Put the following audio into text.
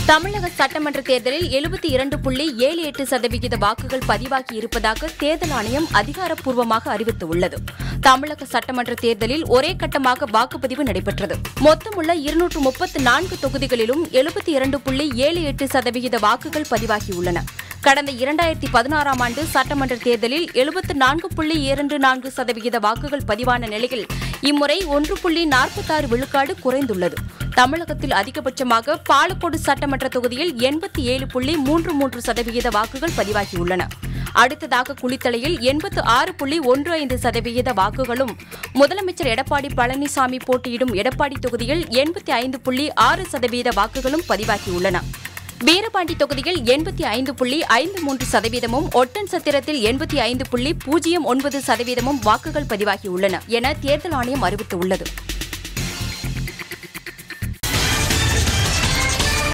தமிழக சட்டமன்ற தேர்தலில் எழுபத்தி இரண்டு புள்ளி ஏழு எட்டு சதவிகித வாக்குகள் பதிவாகி இருப்பதாக தேர்தல் ஆணையம் அதிகாரப்பூர்வமாக அறிவித்துள்ளது தமிழக சட்டமன்ற தேர்தலில் ஒரே கட்டமாக வாக்குப்பதிவு நடைபெற்றது மொத்தமுள்ள இருநூற்று முப்பத்து நான்கு தொகுதிகளிலும் எழுபத்தி இரண்டு புள்ளி ஏழு எட்டு சதவிகித வாக்குகள் பதிவாகியுள்ளன கடந்த இரண்டாயிரத்தி பதினாறாம் ஆண்டு சட்டமன்ற தேர்தலில் எழுபத்து நான்கு புள்ளி இரண்டு நான்கு சதவிகித வாக்குகள் பதிவான நிலையில் இம்முறை ஒன்று புள்ளி நாற்பத்தாறு விழுக்காடு குறைந்துள்ளது தமிழகத்தில் அதிகபட்சமாக பாலக்கோடு சட்டமன்ற தொகுதியில் எண்பத்தி ஏழு புள்ளி மூன்று மூன்று சதவிகித வாக்குகள் பதிவாகியுள்ளன அடுத்ததாக குளித்தலையில் எண்பத்து ஆறு புள்ளி ஒன்று ஐந்து சதவிகித வாக்குகளும் முதலமைச்சர் எடப்பாடி பழனிசாமி போட்டியிடும் எடப்பாடி தொகுதியில் எண்பத்தி ஐந்து புள்ளி ஆறு சதவீத வாக்குகளும் பதிவாகியுள்ளன வீரபாண்டி தொகுதியில் எண்பத்தி ஐந்து புள்ளி ஐந்து மூன்று சதவீதமும் ஒட்டன் சத்திரத்தில் எண்பத்தி ஐந்து புள்ளி பூஜ்ஜியம் ஒன்பது சதவீதமும் வாக்குகள் பதிவாகியுள்ளன என தேர்தல் ஆணையம் அறிவித்துள்ளது